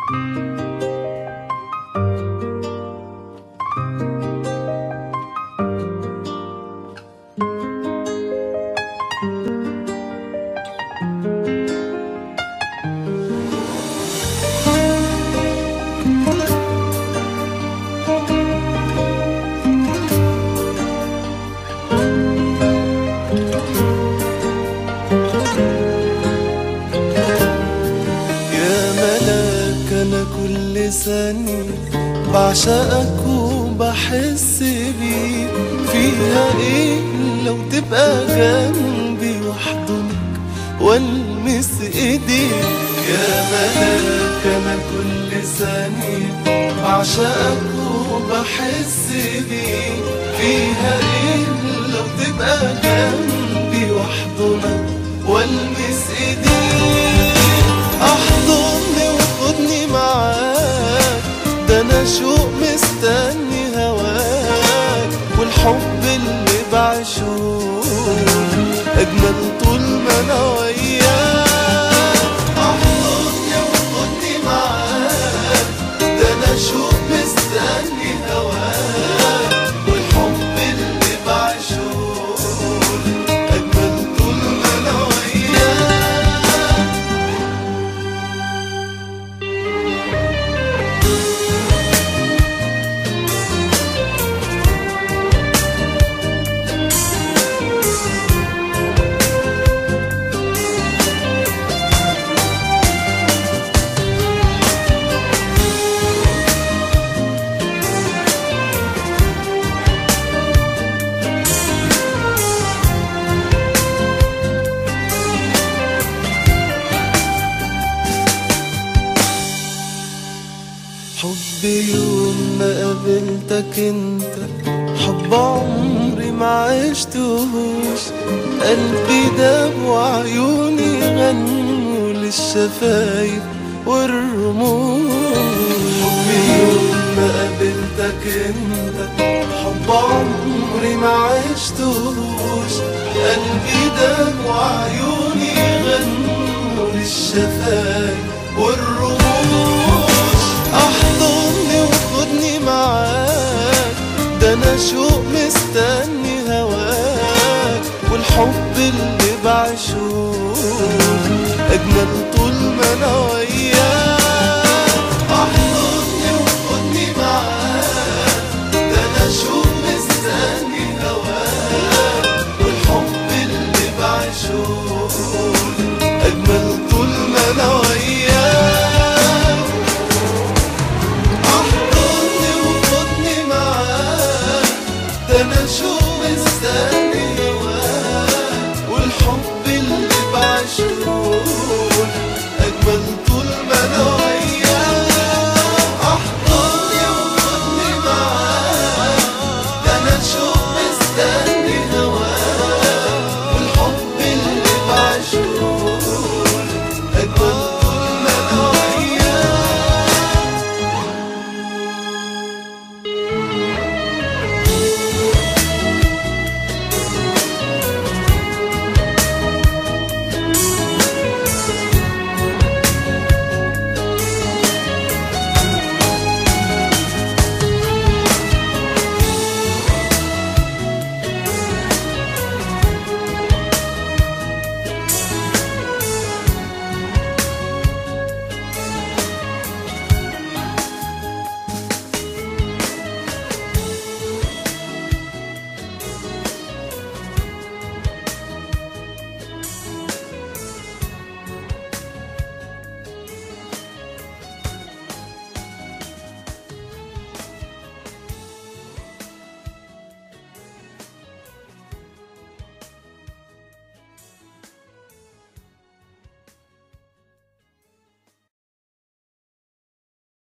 يا ملاك انا كل ثانية بعشقك وبحس بيك فيها ايه لو تبقى جنبي واحضنك والمس ايديك يا ملاك انا كل ثانية بعشقك وبحس بيك فيها ايه لو تبقى جنبي واحضنك والمس ايديك احضني وخدني معاك ده انا شوق مستني هواك والحب اللي بعشوق اجمل طول ما انا وياك احضني وخدني معاك ده انا شوق مستني هواك والحب اللي بعشوق اجمل طول ما انا وياك حب يوم ما قابلتك انت حب عمري ما عشتهوش قلبي داب وعيوني غنوا للشفايف والرموش حب يوم ما قابلتك انت حب عمري ما عشتهوش قلبي داب وعيوني غنوا للشفايف والرموش